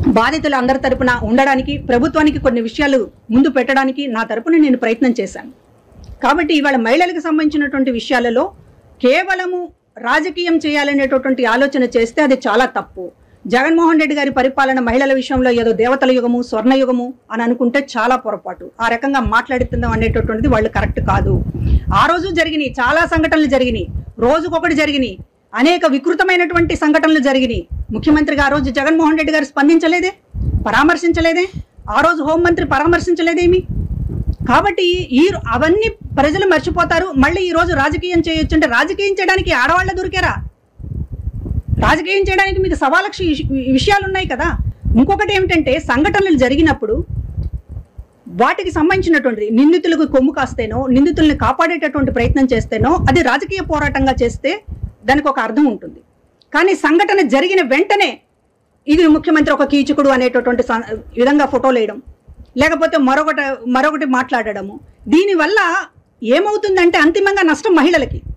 బాధితులు అందరి తరపున ఉండడానికి ప్రభుత్వానికి కొన్ని విషయాలు ముందు పెట్టడానికి నా తరపున నేను ప్రయత్నం చేశాను కాబట్టి ఇవాళ మహిళలకు సంబంధించినటువంటి విషయాలలో కేవలము రాజకీయం చేయాలనేటటువంటి ఆలోచన చేస్తే అది చాలా తప్పు జగన్మోహన్ రెడ్డి గారి పరిపాలన మహిళల విషయంలో ఏదో దేవతల యుగము స్వర్ణయుగము అని అనుకుంటే చాలా పొరపాటు ఆ రకంగా మాట్లాడుతుందాం అనేటటువంటిది వాళ్ళు కరెక్ట్ కాదు ఆ రోజు జరిగినాయి చాలా సంఘటనలు జరిగినాయి రోజుకొకటి జరిగినాయి అనేక వికృతమైనటువంటి సంఘటనలు జరిగినాయి ముఖ్యమంత్రిగా ఆ రోజు జగన్మోహన్ రెడ్డి గారు స్పందించలేదే పరామర్శించలేదే ఆ రోజు హోంమంత్రి పరామర్శించలేదేమి కాబట్టి ఈ అవన్నీ ప్రజలు మర్చిపోతారు మళ్ళీ ఈ రోజు రాజకీయం చేయొచ్చు అంటే రాజకీయం చేయడానికి ఆడవాళ్ళ దొరికారా రాజకీయం చేయడానికి మీకు సవాలక్ష విషయాలు ఉన్నాయి కదా ఇంకొకటి ఏమిటంటే సంఘటనలు జరిగినప్పుడు వాటికి సంబంధించినటువంటి నిందితులకు కొమ్ము కాస్తేనో నిందితుల్ని కాపాడేటటువంటి ప్రయత్నం చేస్తేనో అది రాజకీయ పోరాటంగా చేస్తే దానికి ఒక అర్థం ఉంటుంది కానీ సంఘటన జరిగిన వెంటనే ఇది ముఖ్యమంత్రి ఒక కీచకుడు అనేటటువంటి సం- విధంగా ఫోటోలు వేయడం లేకపోతే మరొకటి మరొకటి మాట్లాడడము దీనివల్ల ఏమవుతుందంటే అంతిమంగా నష్టం మహిళలకి